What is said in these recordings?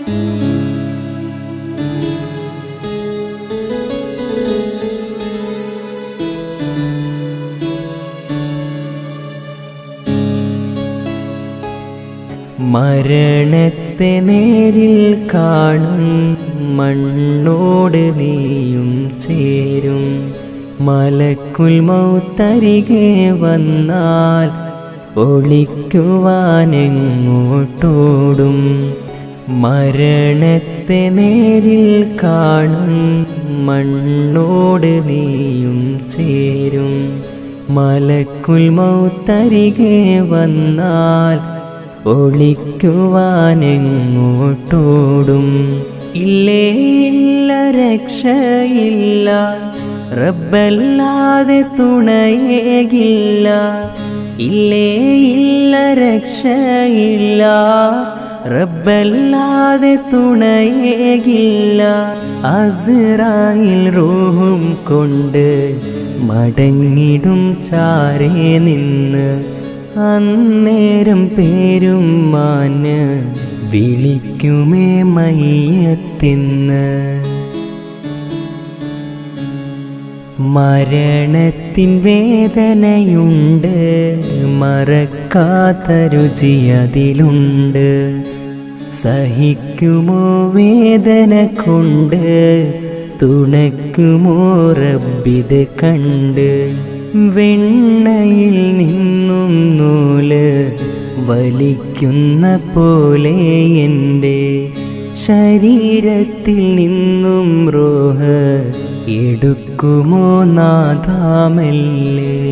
മരണത്തെ നേരിൽ കാണും മണ്ണോട് നീയും ചേരും മലക്കുൽ മൗത്തരികെ വന്നാൽ ഒളിക്കുവാനെങ്ങോട്ടോടും മരണത്തെ നേരിൽ കാണും മണ്ണോട് നീയും ചേരും മലക്കുൽ മൗത്തരികെ വന്നാൽ ഒളിക്കുവാനെങ്ങോട്ടോടും ഇല്ലേ ഇല്ല രക്ഷയില്ല റബ്ബല്ലാതെ തുണയേകില്ല ഇല്ലേ ഇല്ല രക്ഷയില്ല റബ്ബല്ലാതെ തുണയേകില്ല അസ്രായിൽ റൂഹും കൊണ്ട് മടങ്ങിടും ചാരേ നിന്ന് അന്നേരം പേരും മാന് വിളിക്കുമേ മയ്യത്തിന്ന് മരണത്തിൻ വേദനയുണ്ട് മറക്കാത്ത രുചി അതിലുണ്ട് സഹിക്കുമോ വേദന കൊണ്ട് തുണക്കുമോ റബ്ബിത് കണ്ട് വെണ്ണയിൽ നിന്നും നൂല് വലിക്കുന്ന പോലെ എൻ്റെ ശരീരത്തിൽ നിന്നും റോഹ് എടുക്കുമോ നാദാമല്ലേ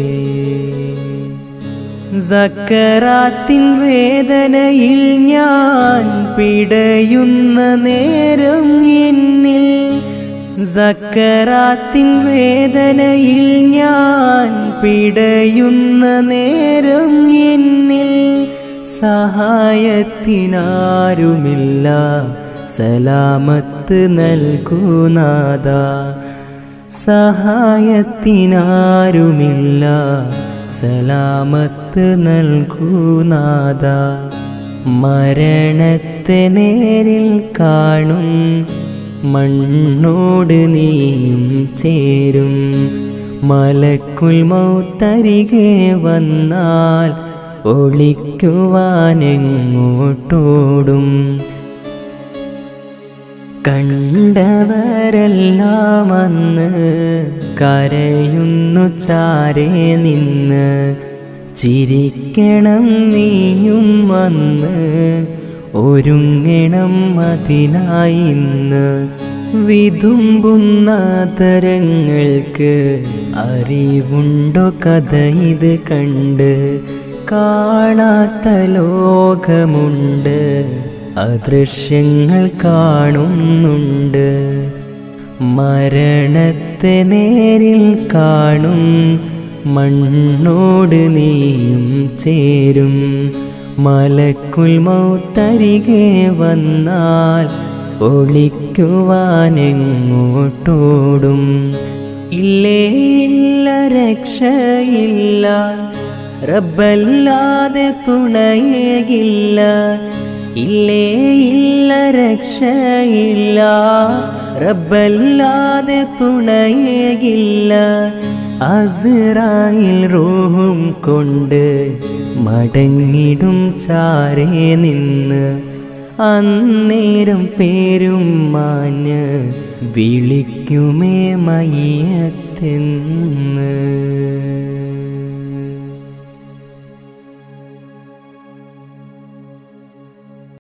സക്കറാത്തിൻ വേദനയിൽ ഞാൻ പിടയുന്ന നേരം എന്നിൽ സക്കറാത്തിൻ വേദനയിൽ ഞാൻ പിടയുന്ന നേരം എന്നിൽ സഹായത്തിനാരുമില്ല സലാമത്ത് നൽകുനാഥ സഹായത്തിനാരുമില്ല സലാമത്ത് നൽകുനാഥ മരണത്തെ നേരിൽ കാണും മണ്ണോട് നീയും ചേരും മലക്കുൽ മൗത്തരികെ വന്നാൽ ഒളിക്കുവാനെങ്ങോട്ടോടും കണ്ടവരെല്ലാം അന്ന് കരയുന്നു ചാരേ നിന്ന് ചിരിക്കണം നീയും വന്ന് ഒരുങ്ങണം അതിനായി ഇന്ന് വിതുമ്പുന്ന തരങ്ങൾക്ക് അറിവുണ്ടോ കഥ ഇത് കണ്ട് കാണാത്ത ലോകമുണ്ട് അദൃശ്യങ്ങൾ കാണുന്നുണ്ട് മരണത്തെ നേരിൽ കാണും മണ്ണോട് നീയും ചേരും മലക്കുൽ മൗത്തരികെ വന്നാൽ ഒളിക്കുവാനെങ്ങോട്ടോടും ഇല്ലേ ഇല്ല രക്ഷയില്ല റബ്ബല്ലാതെ തുണയേകില്ല ഇല്ലേ ഇല്ല രക്ഷയില്ല റബ്ബല്ലാതെ തുണയേകില്ല അസ്രായിൽ റൂഹും കൊണ്ട് മടങ്ങിടും ചാരേ നിന്ന് അന്നേരം പേരും മാഞ്ഞ് വിളിക്കുമേ മയ്യത്തെന്ന്